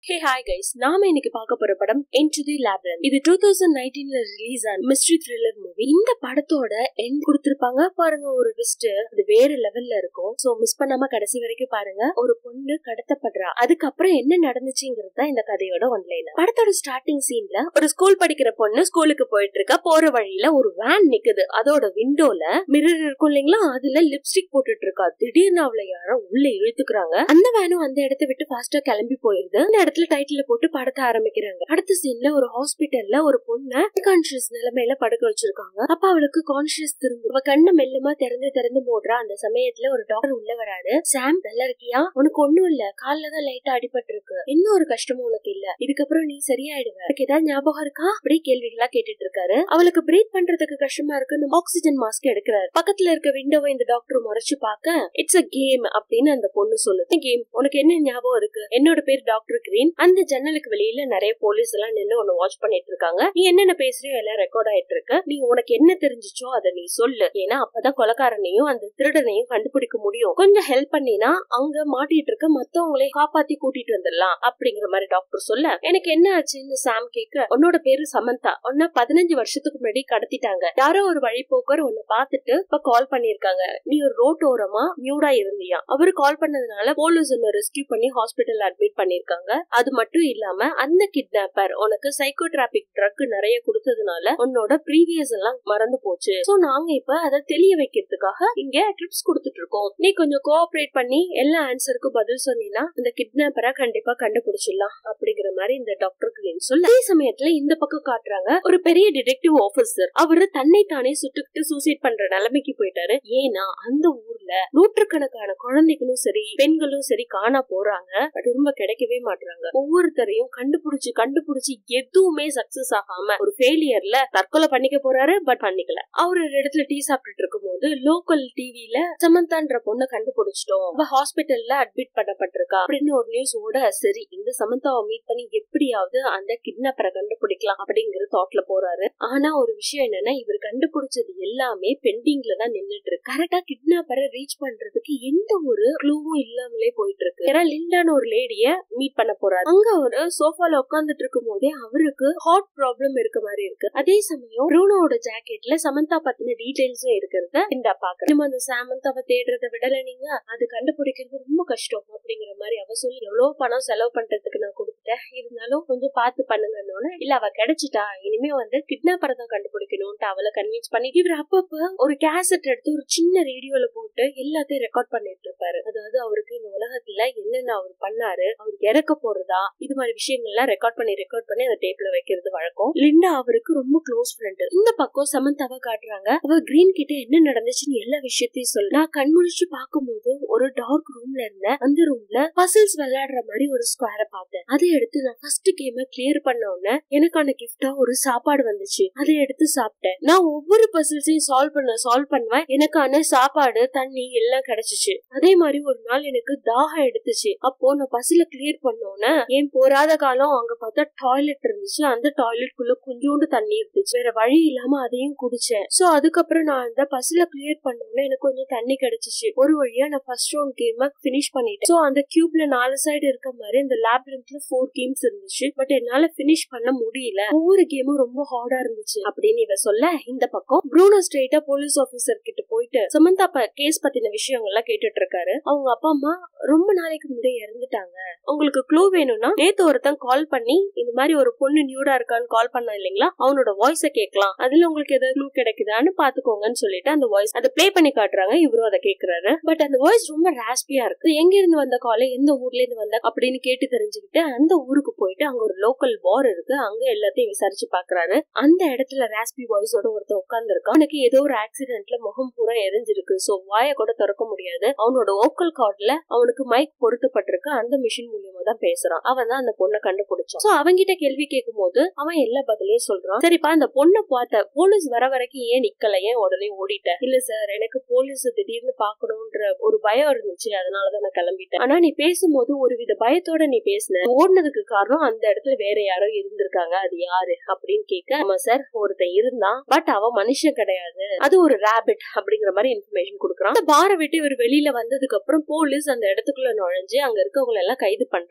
hey hi guys நாம இன்னைக்கு பார்க்க போற படம் Into the Labyrinth இது டூ தௌசண்ட் நைன்டீன்ல ரிலீஸ் ஆன மிஸ்ட்ரி த்ரில்லர் மூவி இந்த படத்தோட எண்ட் கொடுத்திருப்பாங்க பாருங்க ஒரு ட்விஸ்ட் அது வேற லெவல்ல இருக்கும் சோ மிஸ் பண்ணாம கடைசி வரைக்கும் பாருங்க ஒரு பொண்ணு கடத்தப்படுறா அதுக்கப்புறம் என்ன நடந்துச்சுங்கிறது தான் இந்த கதையோட ஒன்லைன் படத்தோட ஸ்டார்டிங் சீன்ல ஒரு ஸ்கூல் படிக்கிற பொண்ணு ஸ்கூலுக்கு போயிட்டு இருக்கா போற வழியில ஒரு வேன் நிக்குது அதோட விண்டோல மிரர் இருக்கும் இல்லைங்களா அதுல லிப்ஸ்டிக் போட்டுட்டு இருக்கா திடீர்னு அவளை யாரோ உள்ள இழுத்துக்கிறாங்க அந்த வேனும் அந்த இடத்த விட்டு ஃபாஸ்டா கிளம்பி போயிருது அந்த இடத்துல டைட்டில் போட்டு படத்த ஆரம்பிக்கிறாங்க அடுத்த சீன்ல ஒரு ஹாஸ்பிட்டல்ல ஒரு பொண்ண கான்சியஸ் நிலைமையில படுக்க வச்சிருக்காங்க அப்ப அவளுக்கு கான்சியஸ் திரும்ப அவ கண்ணு மெல்லமா திறந்து திறந்து போடுறா அந்த சமயத்துல ஒரு டாக்டர் உள்ள வராரு சாம் நல்லா இருக்கியா உனக்கு ஒண்ணும் இல்ல கால்ல தான் லைட்டா அடிபட்டு இருக்கு இன்னும் ஒரு கஷ்டமும் உனக்கு இல்ல இதுக்கப்புறம் நீ சரியாயிடுவ உனக்கு ஏதாவது ஞாபகம் இருக்கா அப்படி கேள்விகளா கேட்டுட்டு இருக்காரு அவளுக்கு பிரீத் பண்றதுக்கு கஷ்டமா இருக்குன்னு ஆக்சிஜன் மாஸ்க் எடுக்கிறாரு பக்கத்துல இருக்க விண்டோவை இந்த டாக்டர் முறைச்சு பார்க்க இட்ஸ் அ கேம் அப்படின்னு அந்த பொண்ணு சொல்லுது கேம் உனக்கு என்ன ஞாபகம் இருக்கு என்னோட பேர் டாக்டர் கிரீன் அந்த ஜன்னலுக்கு வெளியில நிறைய போலீஸ் எல்லாம் நின்னு உன்ன வாட்ச் பண்ணிட்டு இருக்காங்க நீ என்னென்ன பேசுறியோ எல்லாம் ரெக்கார்ட் ஆயிட்டு இருக்கு நீ உனக்கு என்ன தெரிஞ்சிச்சோ அதை நீ சொல்லு ஏன்னா அப்பதான் கொலக்காரனையும் அந்த திருடனையும் கண்டுபிடிக்க முடியும் கொஞ்சம் ஹெல்ப் பண்ணினா அங்க மாட்டிட்டு இருக்க மத்தவங்களையும் காப்பாத்தி கூட்டிட்டு வந்துடலாம் அப்படிங்கிற மாதிரி டாக்டர் சொல்ல எனக்கு என்ன ஆச்சுன்னு சாம் கேட்க உன்னோட பேரு சமந்தா உன்ன பதினஞ்சு வருஷத்துக்கு முன்னாடி கடத்திட்டாங்க யாரோ ஒரு வழிபோக்கர் உன்னை பார்த்துட்டு இப்ப கால் பண்ணிருக்காங்க நீ ஒரு ரோட் ஓரமா நியூடா இருந்தியா அவரு கால் பண்ணதுனால போலீஸ் உன்னை ரெஸ்கியூ பண்ணி ஹாஸ்பிட்டல் அட்மிட் பண்ணிருக்காங்க அது மட்டும் இல்லாம அந்த கிட்னாப்பர் உனக்கு சைக்கோட்ராபிக் ட்ரக் நிறைய கொடுத்ததுனால உன்னோட ப்ரீவியஸ் எல்லாம் மறந்து போச்சு சோ நாங்க இப்ப அதை தெளிய வைக்கிறதுக்காக இங்க ட்ரிப்ஸ் கொடுத்துட்டு இருக்கோம் நீ கொஞ்சம் கோஆபரேட் பண்ணி எல்லா ஆன்சருக்கும் பதில் சொன்னீங்கன்னா அந்த கிட்னாப்பரை கண்டிப்பா கண்டுபிடிச்சிடலாம் அப்படிங்கிற மாதிரி இந்த டாக்டர் கிரீன் சொல்ல அதே சமயத்துல இந்த பக்கம் காட்டுறாங்க ஒரு பெரிய டிடெக்டிவ் ஆபீசர் அவரு தன்னை தானே சுட்டுக்கிட்டு சூசைட் பண்ற நிலைமைக்கு போயிட்டாரு ஏன்னா அந்த ஊர்ல நூற்றுக்கணக்கான குழந்தைகளும் சரி பெண்களும் சரி காணா போறாங்க திரும்ப கிடைக்கவே மாட்டாங்க ஒவ்வொருத்தரையும் கண்டுபிடிச்சு கண்டுபிடிச்சு எதுவுமே சக்சஸ் ஆகாம ஒரு ஃபெயிலியர்ல தற்கொலை பண்ணிக்க போறாரு பட் பண்ணிக்கல அவர் ஒரு இடத்துல டீ சாப்பிட்டுட்டு இருக்கும் போது லோக்கல் டிவில சமந்தான்ற பொண்ணை கண்டுபிடிச்சிட்டோம் அவ ஹாஸ்பிட்டல்ல அட்மிட் பண்ணப்பட்டிருக்கா அப்படின்னு ஒரு நியூஸ் ஓட சரி இந்த சமந்தாவை மீட் பண்ணி எப்படியாவது அந்த கிட்னாப்பரை கண்டுபிடிக்கலாம் அப்படிங்கிற தாட்ல போறாரு ஆனா ஒரு விஷயம் என்னன்னா இவர் கண்டுபிடிச்சது எல்லாமே பெண்டிங்ல தான் நின்னுட்டு இருக்கு கரெக்டா கிட்னாப்பரை ரீச் பண்றதுக்கு எந்த ஒரு க்ளூவும் இல்லாமலே போயிட்டு இருக்கு ஏன்னா லிண்டான ஒரு லேடிய மீட் பண்ண போறாரு அங்க அவரு சோஃபால உட்காந்துட்டு இருக்கும் போதே அவருக்கு ஹார்ட் ப்ராப்ளம் இருக்க மாதிரி இருக்கு அதே சமயம் ப்ரூனோட ஜாக்கெட்ல சமந்தா பத்தின டீடைல்ஸும் இருக்கிறத இந்த பாக்குறேன் நம்ம அந்த சாமந்தாவை தேடுறத விடல நீங்க அது கண்டுபிடிக்கிறது ரொம்ப கஷ்டம் அப்படிங்கிற மாதிரி அவ சொல்லி எவ்வளவு பணம் செலவு பண்றதுக்கு நான் கொடுத்துட்டேன் இருந்தாலும் கொஞ்சம் பார்த்து பண்ணுங்கன்னு இல்ல அவ கிடைச்சிட்டா இனிமே வந்து கிட்னாப்பரை தான் கண்டுபிடிக்கணும்ட்டு அவளை கன்வின்ஸ் பண்ணி இவர் அப்பப்ப ஒரு கேசட் எடுத்து ஒரு சின்ன ரேடியோல போட்டு எல்லாத்தையும் ரெக்கார்ட் பண்ணிட்டு இருப்பாரு அதாவது அவருக்கு இந்த உலகத்துல என்னென்ன அவர் பண்ணாரு அவர் இறக்க போறதா இது மாதிரி விஷயங்கள்லாம் ரெக்கார்ட் பண்ணி ரெக்கார்ட் பண்ணி அந்த டேப்ல வைக்கிறது வழக்கம் லிண்டா அவருக்கு ரொம்ப க்ளோஸ் ஃப்ரெண்ட் இந்த பக்கம் சமந்தாவை காட்டுறாங்க அவ கிரீன் கிட்ட என்ன நடந்துச்சுன்னு எல்லா விஷயத்தையும் சொல்ல நான் கண்முழிச்சு பார்க்கும்போது ஒரு டார்க் ரூம்ல இருந்த அந்த ரூம்ல பசில்ஸ் விளையாடுற மாதிரி ஒரு ஸ்கொயரை பார்த்தேன் அதை எடுத்து நான் ஃபர்ஸ்ட் கேம கிளியர் பண்ண உடனே எனக்கான கிஃப்டா ஒரு சாப்பாடு வந்துச்சு அதை எடுத்து சாப்பிட்டேன் நான் ஒவ்வொரு பசில்ஸையும் சால்வ் பண்ண சால்வ் பண்ணுவேன் எனக்கான சாப்பாடு தண்ணி எல்லாம் கிடைச்சிச்சு அதே மாதிரி ஒரு நாள் எனக்கு தாகம் எடுத்துச்சு அப்போ நான் பசில கிளியர் பண்ணோன்னே ஏன் போராத காலம் அங்க பார்த்தா டாய்லெட் இருந்துச்சு அந்த டாய்லெட் குள்ள கொஞ்சோண்டு தண்ணி இருந்துச்சு வேற வழி இல்லாம அதையும் குடிச்சேன் சோ அதுக்கப்புறம் நான் அந்த பசில கிளியர் பண்ணோன்னே எனக்கு கொஞ்சம் தண்ணி கிடைச்சிச்சு ஒரு வழியா நான் ஃபர்ஸ்ட் ரவுண்ட் கேம பினிஷ் பண்ணிட்டேன் சோ அந்த கியூப்ல நாலு சைடு இருக்க மாதிரி அந்த லேப்ரின்த்ல ஃபோர் கேம்ஸ் இருந்துச்சு பட் என்னால பினிஷ் பண்ண முடியல ஒவ்வொரு கேமும் ரொம்ப ஹார்டா இருந்துச்சு அப்படின்னு இவ சொல்ல இந்த பக்கம் ப்ரூனோ ஸ்ட்ரெயிட்டா போலீஸ் ஆபீசர் கிட்ட போயிட்டு சமந்தா கேஸ் பத்தின விஷயங்கள்லாம் கேட்டுட்டு இருக்காரு அவங்க அப்பா அம்மா ரொம்ப நாளைக்கு முன்னாடி இறந்துட்டாங்க உங்களுக்கு க்ளூ வேணும்னா நேத்து ஒருத்தன் கால் பண்ணி இந்த மாதிரி ஒரு பொண்ணு நியூடா இருக்கான்னு கால் பண்ண இல்லைங்களா அவனோட வாய்ஸ கேட்கலாம் அதுல உங்களுக்கு ஏதாவது க்ளூ கிடைக்குதான்னு பாத்துக்கோங்கன்னு சொல்லிட்டு அந்த வாய்ஸ் அதை ப்ளே பண்ணி காட்டுறாங்க இவரும் அதை கேக்குறாரு பட் அந்த வாய்ஸ் ரொம்ப ராஸ்பியா இருக்கு எங்க இருந்து வந்த கால எந்த ஊர்ல இருந்து வந்த அப்படின்னு கேட்டு தெரிஞ்சுக்கிட்டு அந்த ஊருக்கு போயிட்டு அங்க ஒரு லோக்கல் பார் இருக்கு அங்க எல்லாத்தையும் விசாரிச்சு பாக்குறாரு அந்த இடத்துல ராஸ்பி வாய்ஸோட ஒருத்தன் உட்கார்ந்து இருக்கான் அவனுக்கு ஏதோ ஒரு ஆக்சிடென்ட்ல முகம் பூரா எரிஞ்சிருக்கு சோ வாய கூட திறக்க முடியாது அவனோட ஓக்கல் கார்ட்ல அவனுக்கு மைக் பொருத்தப்பட்டிருக்கு அந்த மிஷின் மூலியமா தான் பேசுறான் அவன் தான் அந்த பொண்ணை கண்டுபிடிச்சான் சோ அவங்கிட்ட கேள்வி கேட்கும் போது அவன் எல்லா பதிலையும் சொல்றான் சரிப்பா அந்த பொண்ணை பார்த்த போலீஸ் வர வரைக்கும் ஏன் நிக்கல ஏன் உடனே ஓடிட்ட இல்ல சார் எனக்கு போலீஸ் திடீர்னு பாக்கணும்ன்ற ஒரு பயம் இருந்துச்சு அதனாலதான் நான் கிளம்பிட்டேன் ஆனா நீ பேசும்போது ஒரு வித பயத்தோட நீ பேசின ஓடினதுக்கு காரணம் அந்த இடத்துல வேற யாரோ இருந்திருக்காங்க அது யாரு அப்படின்னு கேட்க ஆமா சார் ஒருத்தன் இருந்தான் பட் அவன் மனுஷன் கிடையாது அது ஒரு ரேபிட் அப்படிங்கிற மாதிரி இன்ஃபர்மேஷன் கொடுக்குறான் அந்த பாரை விட்டு இவர் வெளியில வந்ததுக்கு அப்புறம் போலீஸ் அந்த இடத்துக்குள்ள நுழைஞ்சு அங்க இருக்கவங்க எல்லாம் கைது பண்றாங்க போற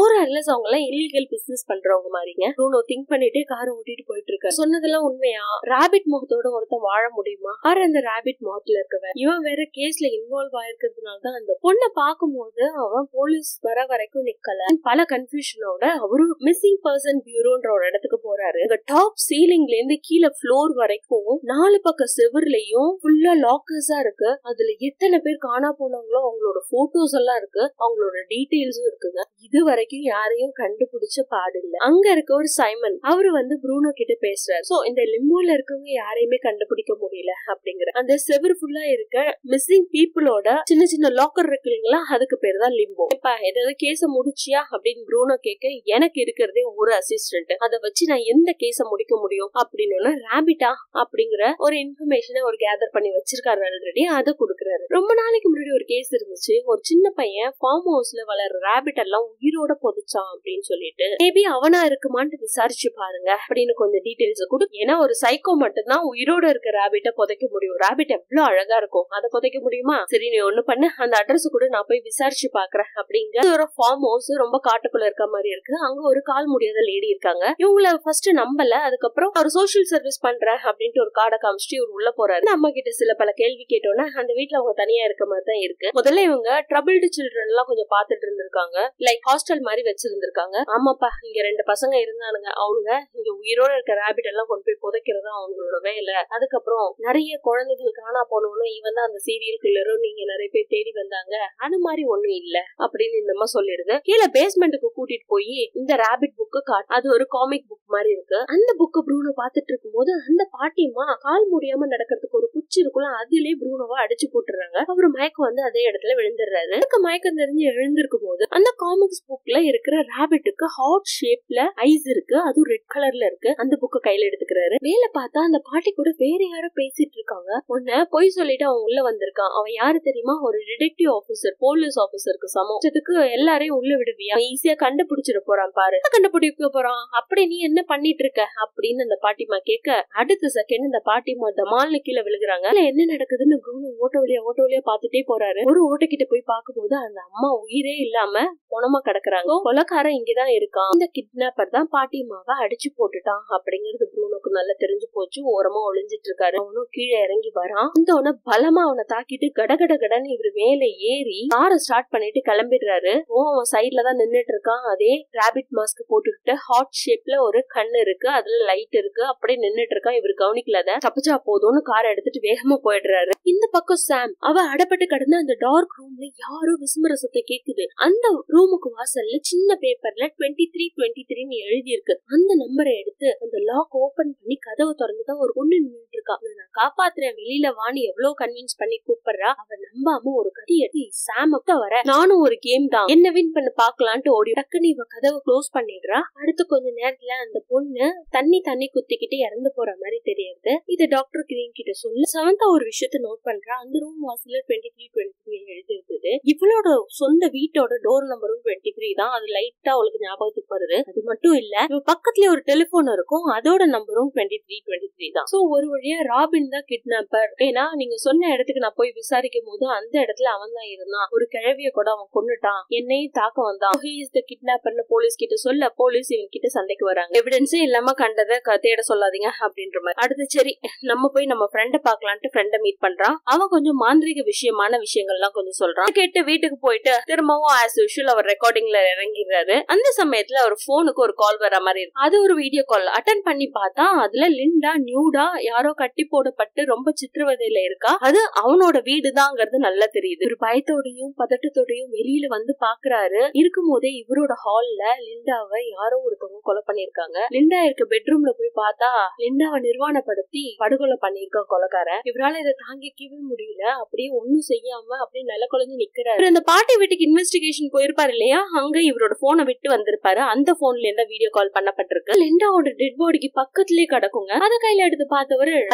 மோர் அல்லஸ் அவங்க எல்லாம் இல்லீகல் பிசினஸ் பண்றவங்க மாதிரிங்க ப்ரூனோ திங்க் பண்ணிட்டே காரை ஓட்டிட்டு போயிட்டு இருக்க சொன்னதெல்லாம் உண்மையா ராபிட் முகத்தோட ஒருத்தன் வாழ முடியுமா ஆறு அந்த ராபிட் முகத்துல இருக்கவன் இவன் வேற கேஸ்ல இன்வால்வ் ஆயிருக்கிறதுனால தான் அந்த பொண்ணை பார்க்கும்போது அவன் போலீஸ் வர வரைக்கும் நிக்கல பல கன்ஃபியூஷனோட அவரு மிஸ்ஸிங் பர்சன் பியூரோன்ற ஒரு இடத்துக்கு போறாரு அங்க டாப் சீலிங்ல இருந்து கீழே ஃப்ளோர் வரைக்கும் நாலு பக்க செவர்லயும் ஃபுல்லா லாக்கர்ஸா இருக்கு அதுல எத்தனை பேர் காணா போனாங்களோ அவங்களோட போட்டோஸ் எல்லாம் இருக்கு அவங்களோட டீடைல்ஸும் இருக்குங்க இது வரைக்கும் யாரையும் கண்டுபிடிச்ச பாடு இல்ல அங்க இருக்க ஒரு சைமன் அவரு வந்து ப்ரூனோ கிட்ட பேசுறாரு சோ இந்த லிம்போல இருக்கவங்க யாரையுமே கண்டுபிடிக்க முடியல அப்படிங்கிற அந்த செவர் ஃபுல்லா இருக்க மிஸ்ஸிங் பீப்புளோட சின்ன சின்ன லாக்கர் இருக்கு இல்லைங்களா அதுக்கு பேர் தான் லிம்போ இப்ப ஏதாவது கேஸ முடிச்சியா அப்படின்னு ப்ரூனோ கேட்க எனக்கு இருக்கிறதே ஒரு அசிஸ்டன்ட் அதை வச்சு நான் எந்த கேஸ முடிக்க முடியும் அப்படின்னு ரேபிட்டா அப்படிங்கிற ஒரு இன்ஃபர்மேஷனை ஒரு கேதர் பண்ணி வச்சிருக்காரு ஆல்ரெடி அதை கொடுக்குறாரு ரொம்ப நாளைக்கு முன்னாடி ஒரு கேஸ் இருந்துச்சு ஒரு சின்ன பையன் ஃபார்ம் ஹவுஸ்ல வளர்ற ரேபிட் எல்லாம் உயிரோட பொதிச்சான் அப்படின்னு சொல்லிட்டு மேபி அவனா இருக்குமான்னு விசாரிச்சு பாருங்க அப்படின்னு கொஞ்சம் டீடைல்ஸ் கொடு ஏன்னா ஒரு சைக்கோ மட்டும்தான் உயிரோட இருக்க ரேபிட்ட புதைக்க முடியும் ரேபிட் எவ்வளவு அழகா இருக்கும் அதை புதைக்க முடியுமா சரி நீ ஒண்ணு பண்ணு அந்த அட்ரஸ் கூட நான் போய் விசாரிச்சு பாக்குறேன் அப்படிங்க ஒரு ஃபார்ம் ஹவுஸ் ரொம்ப காட்டுக்குள்ள இருக்க மாதிரி இருக்கு அங்க ஒரு கால் முடியாத லேடி இருக்காங்க இவங்கள ஃபர்ஸ்ட் நம்பல அதுக்கப்புறம் அவர் சோஷியல் சர்வீஸ் பண்றேன் அப்படின்ட்டு ஒரு கார்டை காமிச்சிட்டு இவர் உள்ள போறாரு நம்ம கிட்ட சில பல கேள்வி கேட்டோன்னா அந்த வீட்ல அவங்க தனியா இருக்க மாதிரி தான் இருக்கு முதல்ல இவங்க ட்ரபிள்டு சில்ட்ரன் எல்லாம் கொஞ்சம் பாத்துட்டு இருந்திருக்காங்க லைக் ஹாஸ்டல் மாதிரி வச்சிருந்திருக்காங்க ஆமாப்பா இங்க ரெண்டு பசங்க இருந்தானுங்க அவங்க இங்க உயிரோட இருக்க ரேபிட் எல்லாம் கொண்டு போய் புதைக்கிறது அவங்களோட வேலை அதுக்கப்புறம் நிறைய குழந்தைகள் காணா போனோம்னு இவன் தான் அந்த சீரியல் கில்லரும் நீங்க நிறைய பேர் தேடி வந்தாங்க அது மாதிரி ஒண்ணும் இல்ல அப்படின்னு இந்த அம்மா சொல்லிடுது கீழே பேஸ்மெண்ட்டுக்கு கூட்டிட்டு போய் இந்த ரேபிட் புக்கு காட்டு அது ஒரு காமிக் புக் மாதிரி இருக்கு அந்த புக்கு ப்ரூனோ பாத்துட்டு இருக்கும்போது அந்த பாட்டியம்மா கால் முடியாம நடக்கிறதுக்கு ஒரு குச்சி இருக்குல்ல அதுலயே ப்ரூனோவை அடிச்சு போட்டுறாங்க அவரு மயக்கம் வந்து அதே இடத்துல விழுந்துடுறாரு அதுக்கு மயக்கம் தெரிஞ்சு எழுந்திருக்கும் போது அந்த காமிக்ஸ் புக்ல இருக்கிற ரேபிட்டுக்கு ஹாட் ஷேப்ல ஐஸ் இருக்கு அதுவும் ரெட் கலர்ல இருக்கு அந்த புக்கை கையில எடுத்துக்கிறாரு மேல பார்த்தா அந்த பாட்டி கூட வேற யாரோ பேசிட்டு இருக்காங்க உன்ன பொய் சொல்லிட்டு அவன் உள்ள வந்திருக்கான் அவன் யாரு தெரியுமா ஒரு டிடெக்டிவ் ஆபீசர் போலீஸ் ஆபீசருக்கு சமம் இதுக்கு எல்லாரையும் உள்ள விடுவியா ஈஸியா கண்டுபிடிச்சிட போறான் பாரு என்ன கண்டுபிடிக்க போறான் அப்படி நீ என்ன பண்ணிட்டு இருக்க அப்படின்னு அந்த பாட்டிமா கேட்க அடுத்த செகண்ட் இந்த பாட்டிமா தமால்னு கீழே விழுகுறாங்க இல்ல என்ன நடக்குதுன்னு ப்ரூனோ ஓட்ட வழியா ஓட்ட வழியா பாத்துட்டே போறாரு ஒரு ஓட்டக்கிட்ட போய் பார்க்கும்போது அந்த அம்மா உயிரே இல்லாம குணமா கிடக்குறாங்க கொலக்காரன் இங்கதான் இருக்கான் இந்த கிட்னாப்பர் தான் பாட்டிமாவை அடிச்சு போட்டுட்டான் அப்படிங்கிறது ப்ரூனோக்கு நல்லா தெரிஞ்சு போச்சு ஓரமா ஒளிஞ்சிட்டு இருக்காரு அவனும் கீழே இறங்கி வரான் வந்தவன பலமா அவனை தாக்கிட்டு கடகட கடன்னு இவர் மேல ஏறி காரை ஸ்டார்ட் பண்ணிட்டு கிளம்பிடுறாரு ஓ அவன் சைட்ல தான் நின்னுட்டு இருக்கான் அதே ராபிட் மாஸ்க் போட்டுக்கிட்டு ஹாட் ஷேப்ல ஒரு கண் இருக்கு அதுல லைட் இருக்கு அப்படியே நின்னுட்டு இருக்கான் இவர் கவனிக்கல அதை தப்பிச்சா போதும்னு காரை எடுத்துட்டு வேகமா போயிடுறாரு இந்த பக்கம் சாம் அவ அடப்பட்டு கடந்து அந்த டார்க் ரூம்ல யாரோ விசுமர சத்தம் கேக்குது அந்த ரூமுக்கு வாசல்ல சின்ன பேப்பர்ல டுவெண்ட்டி த்ரீ டுவெண்ட்டி த்ரீன்னு எழுதி இருக்கு அந்த நம்பரை எடுத்து அந்த லாக் ஓபன் பண்ணி கதவை திறந்துதான் ஒரு பொண்ணு நின்றுட்டு இருக்கா "உன்னை நான் காப்பாத்துறேன் வெளியில வாணி எவ்வளவு கன்வின்ஸ் பண்ணி கூப்பிடுறா அவ நம்பாம ஒரு கத்தி எடுத்து சாமக்க வர நானும் ஒரு கேம் தான் என்ன வின் பண்ண பாக்கலான்ட்டு ஓடி டக்குன்னு இவ கதவை க்ளோஸ் பண்ணிடுறா அடுத்து கொஞ்ச நேரத்துல அந்த பொண்ணு தண்ணி தண்ணி குத்திக்கிட்டு இறந்து போற மாதிரி தெரியுது இது டாக்டர் கிரீன் கிட்ட சொல்ல சமந்தா ஒரு விஷயத்த நோட் பண்றா அந்த ரூம் வாசல்ல டுவெண்ட்டி த்ரீ டுவெண்ட்டி த்ரீ எழுதி இருந்தது இவளோட சொந்த வீட்டோட டோர் நம்பரும் டுவெண்ட்டி த்ரீ தான் அது லைட்டா அவளுக்கு ஞாபகத்துக்கு வருது அது மட்டும் இல்ல இவ பக்கத்துல ஒரு டெலிபோன் இருக்கும் அதோட நம்பரும் டுவெண்ட்டி த்ரீ டுவெண்ட்டி த்ரீ தான் சோ ஒரு வழியா ராபின் தான் கிட்னாப்பர் ஏன்னா நீங்க சொன்ன இடத்துக்கு நான் போய் விசாரிக்கும் போது அந்த இடத்துல அவன் தான் இருந்தான் ஒரு கிழவிய கூட அவன் கொன்னுட்டான் என்னையும் தாக்க வந்தான் ஹி இஸ் த கிட்னாப்பர்னு போலீஸ் கிட்ட சொல்ல போலீஸ் இவங்க கிட்ட சண்டைக்கு வராங்க எவிடன்ஸே இல்லாம கண்டதை க- தேட சொல்லாதீங்க அப்படின்ற மாதிரி அடுத்து சரி நம்ம போய் நம்ம ஃப்ரெண்ட பாக்கலான்ட்டு ஃப்ரெண்ட மீட் பண்றான் அவன் கொஞ்சம் மாந்திரிக விஷயமான விஷயங்கள்லாம் கொஞ்சம் சொல்றான் கேட்டு வீட்டுக்கு போயிட்டு திரும்பவும் ஆஸ் யூஷுவல் அவர் ரெக்கார்டிங்ல இறங்கிடுறாரு அந்த சமயத்துல அவர் போனுக்கு ஒரு கால் வர மாதிரி இருக்கு அது ஒரு வீடியோ கால் அட்டன் பண்ணி பார்த்தா அதுல லிண்டா நியூடா யாரோ கட்டி போடப்பட்டு ரொம்ப சித்திரவதையில இருக்கா அது அவனோட வீடுதாங்கிறது நல்லா தெரியுது ஒரு பயத்தோடையும் பதட்டத்தோடையும் வெளியில வந்து பாக்குறாரு இருக்கும் போதே இவரோட ஹால்ல லிண்டாவை யாரோ ஒருத்தவங்க கொலை பண்ணிருக்காங்க லிண்டா இருக்க பெட்ரூம்ல போய் பார்த்தா லிண்டாவை நிர்வாணப்படுத்தி படுகொலை பண்ணிருக்கான் கொலைக்காரன் இவரால இதை தாங்கிக்கவே முடியல அப்படியே ஒண்ணும் செய்யாம அப்படியே நில குழஞ்சு நிக்கிறாரு இவர் அந்த பாட்டி வீட்டுக்கு இன்வெஸ்டிகேஷன் போயிருப்பாரு இல்லையா அங்க இவரோட போனை விட்டு வந்திருப்பாரு அந்த போன்ல இருந்தா வீடியோ கால் பண்ணப்பட்டிருக்கு லிண்டாவோட டெட் பாடிக்கு பக்கத்துலயே கிடக்குங்க அத கையில எடுத்து பார்த்தவரு அது சமயத்துல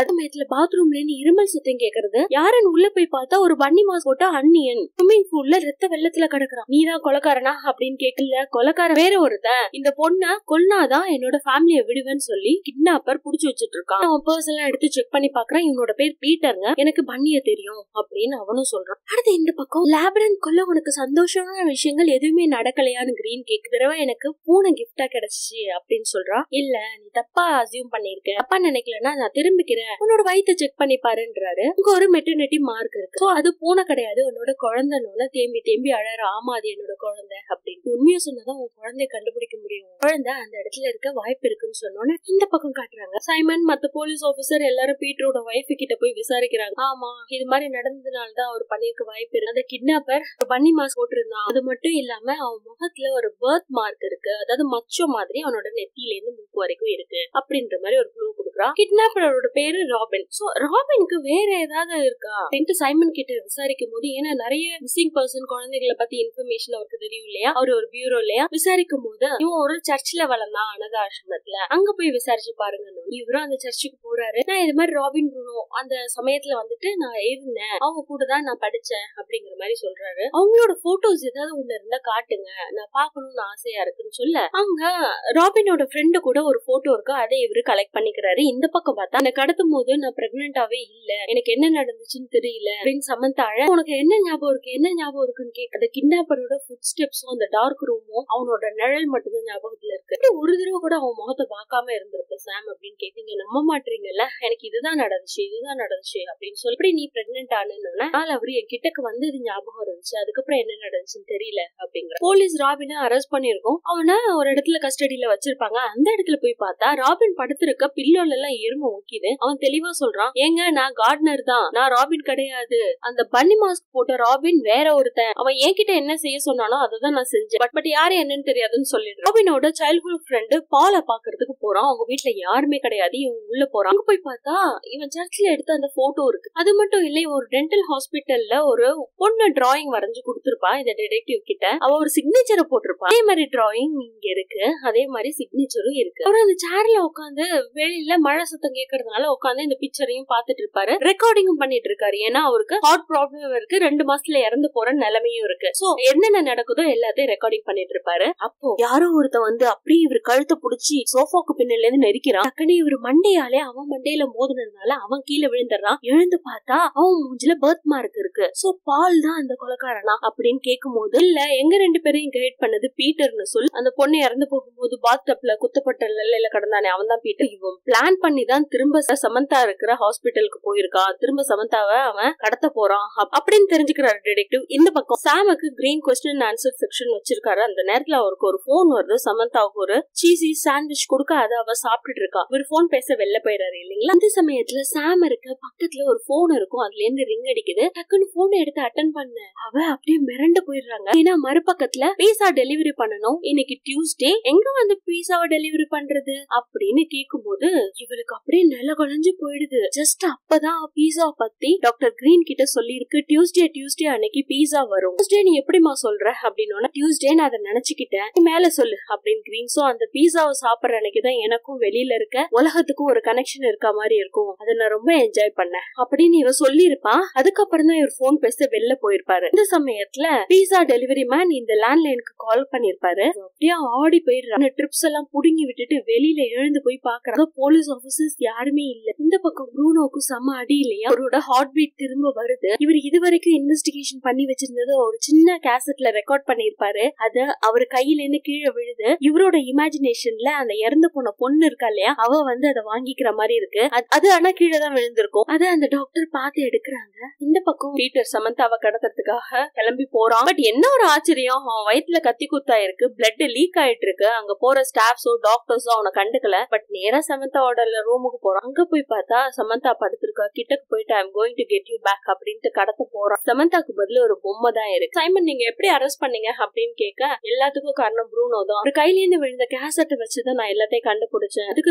பாத்ரூம்ல இருந்து இருமல் சுத்தம் கேக்குறது யாருன்னு உள்ள போய் பார்த்தா ஒரு பன்னி மாஸ் போட்ட அன்னியன் ஸ்விம்மிங் பூல்ல ரத்த வெள்ளத்துல கிடக்குறான் நீதான் கொலக்காரனா அப்படின்னு கேக்கல கொலக்காரன் வேற ஒருத்தன் இந்த பொண்ண கொல்னாதான் என்னோட ஃபேமிலிய விடுவேன்னு சொல்லி கிட்னாப்பர் புடிச்சு வச்சிட்டு இருக்கான் அவன் பர்ஸ் எல்லாம் எடுத்து செக் பண்ணி பாக்குறான் இவனோட பேர் பீட்டருங்க எனக்கு பன்னிய தெரியும் அப்படின்னு அவனும் சொல்றான் அடுத்து இந்த பக்கம் லேபரன் கொல்ல உனக்கு சந்தோஷமான விஷயங்கள் எதுவுமே நடக்கலையான்னு கிரீன் கேக் தடவை எனக்கு பூனை கிஃப்டா கிடைச்சிச்சு அப்படின்னு சொல்றா இல்ல நீ தப்பா அசியூம் பண்ணிருக்க தப்பா நினைக்கலன்னா நான் திரும்பிக்கிறேன் உன்னோட வயித்தை செக் பண்ணி பாருன்றாரு இங்க ஒரு மெட்டர்னிட்டி மார்க் இருக்கு சோ அது பூனை கிடையாது உன்னோட குழந்தைன்னு தேம்பி தேம்பி அழற ஆமா அது என்னோட குழந்தை அப்படின்னு உண்மையா சொன்னாதான் உன் குழந்தைய கண்டுபிடிக்க முடியும் குழந்தை அந்த இடத்துல இருக்க வாய்ப்பு இருக்குன்னு சொன்னோன்னே இந்த பக்கம் காட்டுறாங்க சைமன் மத்த போலீஸ் ஆபீசர் எல்லாரும் பீட்டரோட ஒய்ஃப் கிட்ட போய் விசாரிக்கிறாங்க ஆமா இது மாதிரி நடந்ததுனால தான் அவர் பண்ணிருக்க வாய்ப்பு இருக்கு அந்த கிட்னாப்பர் பன்னி மாஸ்க் போட்டிருந்தான் அது மட்டும் இல்லாம அவன் முகத்துல ஒரு பர்த் மார்க் இருக்கு அதாவது மச்சம் மாதிரி அவனோட நெத்தியில இருந்து மூக்கு வரைக்கும் இருக்கு அப்படின்ற மாதிரி ஒரு க்ளூ கொடுக்குறான் கிட்னாப்பரோட பேரு ராபின் சோ ராபினுக்கு வேற ஏதாவது இருக்கா அப்படின்ட்டு சைமன் கிட்ட விசாரிக்கும் போது ஏன்னா நிறைய மிஸ்ஸிங் பர்சன் குழந்தைகளை பத்தி இன்ஃபர்மேஷன் அவருக்கு தெரியும் இல்லையா அவர் ஒரு பியூரோ இல்லையா விசாரிக்கும் போது இவன் ஒரு சர்ச்ல வளர்ந்தான் அனாத ஆசிரமத்துல அங்க போய் விசாரிச்சு பாருங்க இவரும் அந்த சர்ச்சுக்கு போறாரு நான் இது மாதிரி ராபின் ப்ரூனோ அந்த சமயத்துல வந்துட்டு நான் இருந்தேன் அவங்க கூட தான் நான் படிச்சேன் அப்படிங்கிற மாதிரி சொல்றாரு அவங்களோட போட்டோஸ் ஏதாவது ஒண்ணு இருந்தா காட்டுங்க நான் பாக்கணும்னு ஆசையா இருக்குன்னு சொல்ல அங்க ராபினோட ஃப்ரெண்டு கூட ஒரு போட்டோ இருக்கு அதை இவரு கலெக்ட் பண்ணிக்கிறாரு இந்த பக்கம் பார்த்தா எனக்கு கடத்தும் போது நான் பிரெக்னென்டாவே இல்ல எனக்கு என்ன நடந்துச்சுன்னு தெரியல அப்படின்னு சமந்தா அழ உனக்கு என்ன ஞாபகம் இருக்கு என்ன ஞாபகம் இருக்குன்னு கேட்க அந்த கிட்னாப்பரோட ஃபுட் ஸ்டெப்ஸும் அந்த டார்க் ரூமும் அவனோட நிழல் மட்டும்தான் ஞாபகத்துல இருக்கு இப்படி ஒரு தடவை கூட அவன் முகத்தை பார்க்காம இருந்திருக்கு சாம் அப்படின்னு கேட்டீங்க நம்ப மாட்டீங்கல்ல எனக்கு இதுதான் நடந்துச்சு இதுதான் நடந்துச்சு அப்படின்னு சொல்லி இப்படி நீ பிரெக்னென்ட் ஆனு நாள் அவரு என் கிட்டக்கு வந்தது ஞாபகம் இருந்துச்சு அதுக்கப்புறம் என்ன நடந்துச்சுன்னு தெரியல அப்படிங்கிற போலீஸ் ராபினை அரெஸ்ட் பண்ணிருக்கோம் அவனை ஒரு இடத்துல கஸ்டடியில வச்சிருப்பாங்க அந்த இடத்துல போய் பார்த்தா ராபின் படுத்திருக்க பில்லோல எல்லாம் எருமை ஊக்கிது அவன் தெளிவா சொல்றான் ஏங்க நான் கார்டனர் தான் நான் ராபின் கிடையாது அந்த பன்னி மாஸ்க் போட்ட ராபின் வேற ஒருத்தன் அவன் என்கிட்ட என்ன செய்ய சொன்னானோ அதை தான் நான் செஞ்சேன் பட் பட் யாரு என்னன்னு தெரியாதுன்னு சொல்லிடுறான் ராபினோட சைல்ட்ஹுட் ஃப்ரெண்டு பாலை பாக்குறதுக்கு போறான் அவங்க வீட்ல யாருமே கிடையாது இவன் உள்ள போறான் அங்க போய் பார்த்தா இவன் சர்ச்ல எடுத்த அந்த போட்டோ இருக்கு அது மட்டும் இல்ல இவன் ஒரு டென்டல் ஹாஸ்பிட்டல்ல ஒரு பொண்ணு டிராயிங் வரைஞ்சு கொடுத்திருப்பா இந்த டிடெக்டிவ் கிட்ட அவ ஒரு சிக்னேச்சரை போட்டிருப்பா அதே மாதிரி டிராயிங் இங்க இருக்கு அதே மாதிரி சிக்னேச்சரும் இருக்கு அவர் அந்த சேர்ல உட்காந்து வெளியில மழை சத்தம் கேட்கறதுனால உட்காந்து இந்த பிக்சரையும் பாத்துட்டு இருப்பாரு ரெக்கார்டிங்கும் பண்ணிட்டு இருக்காரு ஏன்னா அவருக்கு ஹார்ட் ப்ராப்ளம் இருக்கு ரெண்டு மாசத்துல இறந்து போற நிலைமையும் இருக்கு சோ என்னென்ன நடக்குதோ எல்லாத்தையும் ரெக்கார்டிங் பண்ணிட்டு இருப்பாரு அப்போ யாரோ ஒருத்த வந்து அப்படியே இவர் கழுத்தை புடிச்சு சோஃபாக்கு பின்னால இருந்து நெரிக்கிறான் டக்குனு இவர் மண்டையாலே அவன் மண்டையில மோதினதுனால அவன் கீழே விழுந்துடுறான் எழுந்து பார்த்தா அவன் மூஞ்சில பர்த் மார்க் இருக்கு சோ பால் தான் அந்த கொலக்காரனா அப்படின்னு கேட்கும் போது இல்ல எங்க ரெண்டு பேரையும் கைட் பண்ணது பீட்டர்னு சொல்லி அந்த பொண்ணு இறந்து போகும்போது பாத் டப்ல குத்தப்பட்ட நிலையில கடந்தானே அவன் தான் பீட்டர் இவன் பிளான் பண்ணி தான் திரும்ப சமந்தா இருக்கிற ஹாஸ்பிட்டலுக்கு போயிருக்கான் திரும்ப சமந்தாவை அவன் கடத்த போறான் அப்- அப்படின்னு தெரிஞ்சுக்கிறாரு டிடெக்டிவ் இந்த பக்கம் சாமுக்கு கிரீன் கொஸ்டின் ஆன்சர் செக்ஷன் வச்சிருக்காரு அந்த நேரத்துல அவருக்கு ஒரு போன் வருது சமந்தாவுக்கு ஒரு சீசி சாண்ட்விச் கொடுக்க அதை அவ சாப்பிட்டுட்டு இருக்கா இவர் போன் பேச வெளில போயிடாரு இல்லைங்களா அந்த சமயத்துல சாம் இருக்க பக்கத்துல ஒரு போன் இருக்கும் அதுல இருந்து ரிங் அடிக்குது டக்குன்னு போன் எடுத்து அட்டன் பண்ண அவ அப்படியே மிரண்டு போயிடுறாங்க ஏன்னா மறுபக்கத்துல பீஸா டெலிவரி பண்ணணும் இன்னைக்கு டியூஸ்டே எங்க வந்து பீஸாவை டெலிவரி பண்றது அப்படின்னு கேக்கும்போது இவளுக்கு அப்படியே நில குழஞ்சு போயிடுது ஜஸ்ட் அப்பதான் பீஸா பத்தி டாக்டர் கிரீன் கிட்ட சொல்லியிருக்கு டியூஸ்டே டியூஸ்டே அன்னைக்கு பீஸா வரும் டியூஸ்டே நீ எப்படிமா சொல்ற அப்படின்னு டியூஸ்டே நான் அதை நினைச்சுக்கிட்டேன் நீ மேல சொல்லு அப்படின்னு கிரீன் சோ அந்த பீஸாவை சாப்பிடுற அன்னைக்கு தான் எனக்கும் வெளியில இருக்க உலகத்துக்கும் ஒரு கனெக்ஷன் இருக்க மாதிரி இருக்கும் அதை நான் ரொம்ப என்ஜாய் பண்ணேன் அப்படின்னு இவ சொல்லியிருப்பான் அதுக்கப்புறம் தான் இவர் போன் பேச வெளில போயிருப்பாரு இந்த சமயத்துல பீஸா டெலிவரி மேன் இந்த லேண்ட்லைனுக்கு கால் பண்ணிருப்பாரு அப்படியே ஆடி போயிடுறாங்க ட்ரிப்ஸ் எல்லாம் புடுங்கி விட்டுட்டு வெளியில எழுந்து போய் பாக்குறாங்க போலீஸ் ஆபீசர்ஸ் யாருமே இல்ல இந்த பக்கம் ப்ரூனோக்கு செம்ம அடி இல்லையா அவரோட ஹார்ட் பீட் திரும்ப வருது இவர் இதுவரைக்கும் இன்வெஸ்டிகேஷன் பண்ணி வச்சிருந்தது ஒரு சின்ன கேசட்ல ரெக்கார்ட் பண்ணிருப்பாரு அது அவர் கையில இருந்து கீழே விழுது இவரோட இமேஜினேஷன்ல அந்த இறந்து போன பொண்ணு இருக்கா இல்லையா அவ வந்து அதை வாங்கிக்கிற மாதிரி இருக்கு அது- அது ஆனா கீழே தான் விழுந்திருக்கும் அத அந்த டாக்டர் பார்த்து எடுக்கிறாங்க இந்த பக்கம் பீட்டர் சமந்தாவை கடத்துறதுக்காக கிளம்பி போறான் பட் என்ன ஒரு ஆச்சரியம் அவன் வயித்துல கத்தி குத்தா இருக்கு பிளட் லீக் ஆயிட்டு இருக்கு அங்க போற ஸ்டாஃப்ஸோ டாக்டர்ஸோ அவனை கண்டுக்கல பட் நேரா சமந்தாவோட ரூமுக்கு போறான் அங்க போய் பார்த்தா சமந்தா படுத்திருக்கா கிட்டக்கு போயிட்டு I'm going to get you back அப்படின்ட்டு கடத்த போறான் சமந்தாக்கு பதில் ஒரு பொம்மை தான் இருக்கு சைமன் நீங்க எப்படி அரெஸ்ட் பண்ணீங்க அப்படின்னு கேட்க எல்லாத்துக்கும் காரணம் ப்ரூனோ தான் ஒரு கையில இருந்து விழுந்த கேசட்டை வச்சுதான் நான் எல்லாத்தையும் கண்டுபிடிச்சேன் அதுக்கு தகுந்தப்பல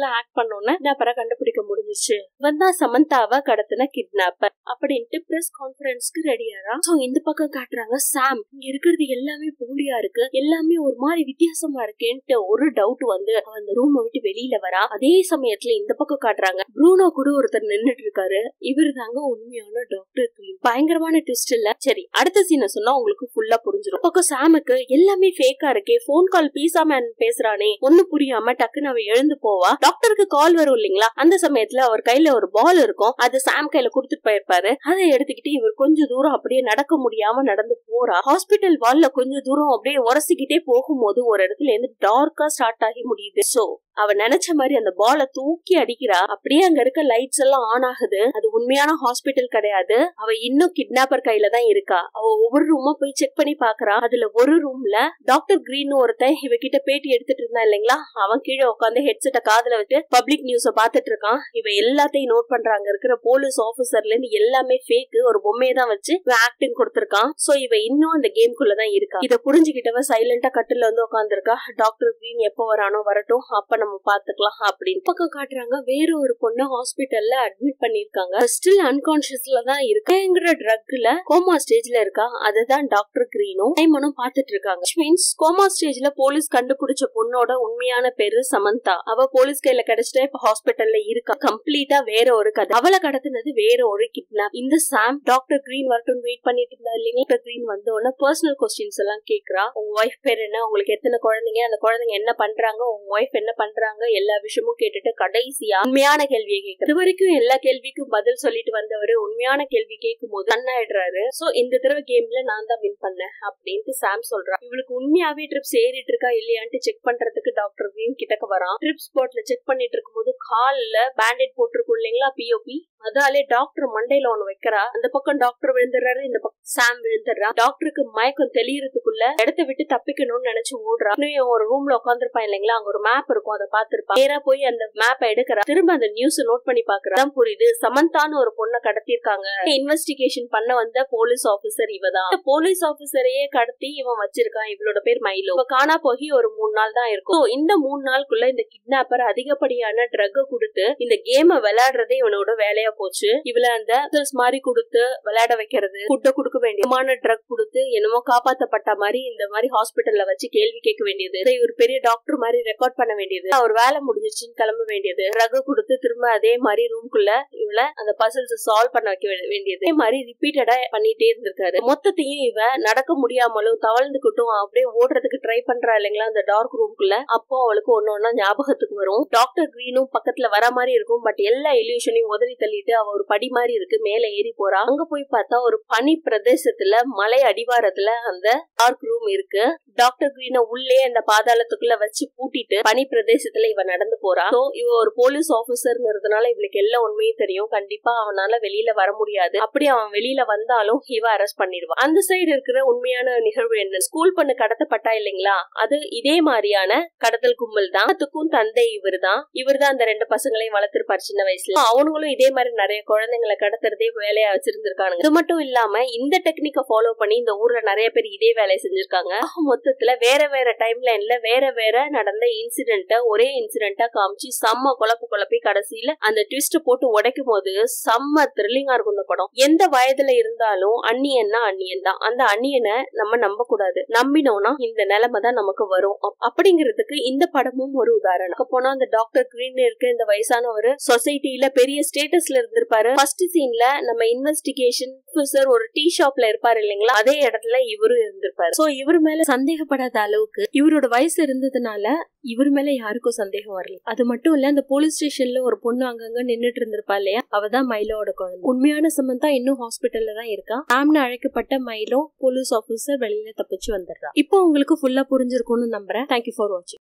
கேஸ்ல ஆக்ட் பண்ணோன்னு கிட்னாப்பரை கண்டுபிடிக்க முடிஞ்சிச்சு வந்தா சமந்தாவை கடத்தின கிட்னாப்பர் அப்படின்ட்டு பிரஸ் கான்பரன்ஸ்க்கு ரெடியாரா சோ இந்த பக்கம் காட்டுறாங்க சாம் இங்க இருக்கிறது எல்லாமே போலியா இருக்கு எல்லாமே ஒரு மாதிரி வித்தியாசமா இருக்கேன்ட்டு ஒரு டவுட் வந்து அவன் அந்த ரூமை விட்டு வெளியில வரா அதே சமயத்துல இந்த பக்கம் காட்டுறாங்க ப்ரூனோ கூட ஒருத்தர் நின்னுட்டு இருக்காரு இவரு தாங்க உண்மையான டாக்டர் கிளீன் பயங்கரமான ட்விஸ்ட் இல்ல சரி அடுத்த சீனை சொன்னா உங்களுக்கு ஃபுல்லா புரிஞ்சிடும் பக்கம் சாமுக்கு எல்லாமே ஃபேக்கா இருக்கே போன் கால் பீசா மேன் பேசுறானே ஒண்ணு புரியாம டக்குன்னு அவ எழுந்து போவா டாக்டருக்கு கால் வரும் இல்லைங்களா அந்த சமயத்துல அவர் கையில ஒரு பால் இருக்கும் அது சாம் கையில கொடுத்துட்டு போயிருப்பாரு அதை எடுத்துக்கிட்டு இவர் கொஞ்ச தூரம் அப்படியே நடக்க முடியாம நடந்து போறா ஹாஸ்பிட்டல் வால்ல கொஞ்ச தூரம் அப்படியே உரசிக்கிட்டே போகும்போது ஒரு இடத்துல இருந்து டார்க்கா ஸ்டார்ட் ஆகி முடியுது சோ அவ நினைச்ச மாதிரி அந்த பாலை தூக்கி அடிக்கிறா அப்படியே அங்க இருக்க லைட்ஸ் எல்லாம் ஆன் ஆகுது அது உண்மையான ஹாஸ்பிட்டல் கிடையாது அவ இன்னும் கிட்னாப்பர் கையில தான் இருக்கா அவ ஒவ்வொரு ரூமா போய் செக் பண்ணி பாக்குறா அதுல ஒரு ரூம்ல டாக்டர் கிரீன் ஒருத்தன் இவகிட்ட பேட்டி எடுத்துட்டு இருந்தான் இல்லைங்களா அவன் கீழே உட்காந்து ஹெட்செட்டை காதுல வச்சு பப்ளிக் நியூஸ பாத்துட்டு இருக்கான் இவ எல்லாத்தையும் நோட் பண்றாங்க இருக்கிற போலீஸ் ஆபீசர்ல இருந்து எல்லாமே ஃபேக் ஒரு பொம்மையை தான் வச்சு ஆக்டிங் கொடுத்திருக்கான் சோ இவ இன்னும் அந்த கேம்குள்ள தான் இருக்கா இத புரிஞ்சுக்கிட்டவ சைலண்டா கட்டில வந்து உட்காந்துருக்கா டாக்டர் கிரீன் எப்ப வரானோ வரட்டும் அப்ப நம்ம பாத்துக்கலாம் அப்படின்னு பக்கம் காட்டுறாங்க வேற ஒரு பொண்ணு ஹாஸ்பிட்டல்ல அட்மிட் பண்ணிருக்காங்க ஸ்டில் அன்கான்சியஸ்ல தான் இருக்குங்கிற ட்ரக்ல கோமா ஸ்டேஜ்ல இருக்கா அதுதான் டாக்டர் கிரீனும் சைமனும் பாத்துட்டு இருக்காங்க மீன்ஸ் கோமா ஸ்டேஜ்ல போலீஸ் கண்டுபிடிச்ச பொண்ணோட உண்மையான பேரு சமந்தா அவ போலீஸ் கையில கிடைச்சிட்டா இப்ப ஹாஸ்பிட்டல்ல இருக்கா கம்ப்ளீட்டா வேற ஒரு கதை அவளை கடத்தினது வேற ஒரு கிட்னாப் இந்த சாம் டாக்டர் கிரீன் வரட்டும் வெயிட் பண்ணிட்டு இருந்தா இல்லைங்க டாக்டர் கிரீன் வந்த உடனே பர்சனல் கொஸ்டின்ஸ் எல்லாம் கேக்குறா உங்க ஒய்ஃப் பேர் என்ன உங்களுக்கு எத்தனை குழந்தைங்க அந்த குழந்தைங்க என்ன பண்றாங்க உங்க ஒய்ஃப் என்ன பண்றாங்க எல்லா விஷயமும் கேட்டுட்டு கடைசியா உண்மையான கேள்வியை கேட்கறது இது வரைக்கும் எல்லா கேள்விக்கும் பதில் சொல்லிட்டு வந்தவர் உண்மையான கேள்வி கேட்கும் போது கண்ணாயிடுறாரு சோ இந்த தடவை கேம்ல நான் தான் வின் பண்ணேன் அப்படின்ட்டு சாம் சொல்றா இவளுக்கு உண்மையாவே ட்ரிப்ஸ் ஏறிட்டு இருக்கா இல்லையான்ட்டு செக் பண்றதுக்கு டாக்டர் கிரீன் கிட்டக்க வரான் ட்ரிப் ஸ்பாட்ல செக் பண்ணிட்டு இருக்கும்போது கால்ல பேண்டேட் போட்டிருக்கும் இல்லைங்களா பிஓபி அதாலே டாக்டர் மண்டையில ஒண்ணு வைக்கிறா அந்த பக்கம் டாக்டர் விழுந்துடுறாரு இந்த பக்கம் சாம் விழுந்துடுறா டாக்டருக்கு மயக்கம் தெளியறதுக்குள்ள இடத்த விட்டு தப்பிக்கணும்னு நினைச்சு ஓடுறா இன்னும் ஒரு ரூம்ல உட்காந்துருப்பான் இல்லைங்களா அங்க ஒரு மேப் இருக்கும் அதை பாத்துருப்பா நேரா போய் அந்த மேப்பை எடுக்கிறா திரும்ப அந்த நியூஸ் நோட் பண்ணி பாக்குறா தான் புரியுது சமந்தான்னு ஒரு பொண்ணை கடத்திருக்காங்க இன்வெஸ்டிகேஷன் பண்ண வந்த போலீஸ் ஆபீசர் இவதான் இந்த போலீஸ் ஆபீசரையே கடத்தி இவன் வச்சிருக்கான் இவளோட பேர் மைலோ இவ காணா போய் ஒரு மூணு நாள் தான் இருக்கும் So, இந்த மூணு நாளுக்குள்ள இந்த கிட்னாப்பர் அதிகப்படியான ட்ரக் கொடுத்து இந்த கேம விளையாடுறதே இவனோட வேலையா போச்சு இவள அந்த pills மாதிரி கொடுத்து விளையாட வைக்கிறது ஃபுட்டை கொடுக்க வேண்டியமான ட்ரக் கொடுத்து என்னமோ காப்பாத்தப்பட்ட மாதிரி இந்த மாதிரி ஹாஸ்பிட்டல்ல வச்சு கேள்வி கேட்க வேண்டியது இதை இவர் பெரிய டாக்டர் மாதிரி ரெக்கார்ட் பண்ண வேண்டியது அவர் வேலை முடிஞ்சிச்சுன்னு கிளம்ப வேண்டியது ட்ரக் கொடுத்து திரும்ப அதே மாதிரி ரூம்குள்ள இவள அந்த பசில்ஸ் சால்வ் பண்ண வைக்க வே- வேண்டியது இதே மாதிரி ரிப்பீட்டடா பண்ணிட்டே இருந்திருக்காரு மொத்தத்தையும் இவ நடக்க முடியாமலும் தவழ்ந்துகிட்டும் அப்படியே ஓடுறதுக்கு ட்ரை பண்றா இல்லைங்களா அந்த டார்க் ரூம்குள்ள அப்போ அவளுக்கு ஒன்னு ஒன்னா ஞாபகத்துக்கு வரும் டாக்டர் கிரீனும் பக்கத்துல வர மாதிரி இருக்கும் பட் எல்லா இல்யூஷனையும் உதறி தள்ளிட்டு அவ ஒரு படி மாதிரி இருக்கு மேல ஏறி போறா அங்க போய் பார்த்தா ஒரு பனி பிரதேசத்துல மலை அடிவாரத்துல அந்த டார்க் ரூம் இருக்கு டாக்டர் கிரீனை உள்ளே அந்த பாதாளத்துக்குள்ள வச்சு பூட்டிட்டு பனி பிரதேசத்துல இவ நடந்து போறா சோ இவ ஒரு போலீஸ் ஆபீசர்ங்கிறதுனால இவளுக்கு எல்லா உண்மையும் தெரியும் கண்டிப்பா அவனால வெளியில வர முடியாது அப்படி அவன் வெளியில வந்தாலும் இவ அரெஸ்ட் பண்ணிடுவான் அந்த சைடு இருக்கிற உண்மையான நிகழ்வு என்ன ஸ்கூல் பொண்ணு கடத்தப்பட்டா இல்லைங்களா அது இதே மாதிரியான கடத்தல் கும்பல் தான் அதுக்கும் தந்தை இவர் தான் இவர் தான் அந்த ரெண்டு பசங்களையும் வளர்த்திருப்பார் சின்ன வயசுல அவனுங்களும் இதே மாதிரி நிறைய குழந்தைங்களை கடத்துறதே வேலையா வச்சிருந்திருக்கானுங்க இது மட்டும் இல்லாம இந்த டெக்னிக்கை ஃபாலோ பண்ணி இந்த ஊர்ல நிறைய பேர் இதே வேலையை செஞ்சிருக்காங்க ஆக மொத்தத்துல வேற வேற டைம் லைன்ல வேற வேற நடந்த இன்சிடென்ட்ட ஒரே இன்சிடென்ட்டா காமிச்சு செம்ம குழப்பு குழப்பி கடைசியில அந்த ட்விஸ்ட் போட்டு உடைக்கும் போது செம்ம த்ரில்லிங்கா இருக்கும் இந்த படம் எந்த வயதுல இருந்தாலும் அந்நியன்னா அந்நியன் தான் அந்த அந்நியனை நம்ம நம்ப கூடாது நம்பினோம்னா இந்த நிலைமை தான் நமக்கு வரும் அப்- அப்படிங்கிறதுக்கு இந்த படமும் ஒரு உதாரணம் அங்க போனா அந்த டாக்டர் கிரீன் இருக்க இந்த வயசானவர் சொசைட்டில பெரிய ஸ்டேட்டஸ்ல இருந்திருப்பாரு ஃபர்ஸ்ட் சீன்ல நம்ம இன்வெஸ்டிகேஷன் ஆஃபீஸர் ஒரு டீ ஷாப்ல இருப்பாரு இல்லைங்களா அதே இடத்துல இவரும் இருந்திருப்பாரு சோ இவர் மேல சந்தேகப்படாத அளவுக்கு இவரோட வயசு இருந்ததுனால இவர் மேல யாருக்கும் சந்தேகம் வரல அது மட்டும் இல்ல அந்த போலீஸ் ஸ்டேஷன்ல ஒரு பொண்ணு அங்கங்க நின்னுட்டு இருந்திருப்பா இல்லையா அவதான் மைலோட குழந்தை உண்மையான சமந்தா இன்னும் ஹாஸ்பிட்டல்ல தான் இருக்கா ஆம்னு அழைக்கப்பட்ட மைலோ போலீஸ் ஆபீசர் வெளியில தப்பிச்சு வந்துடுறா இப்போ உங்களுக்கு ஃபுல்லா புரிஞ்சிருக்கும்னு நம்புறேன் தேங்க்யூ ஃபார் வாட்சிங்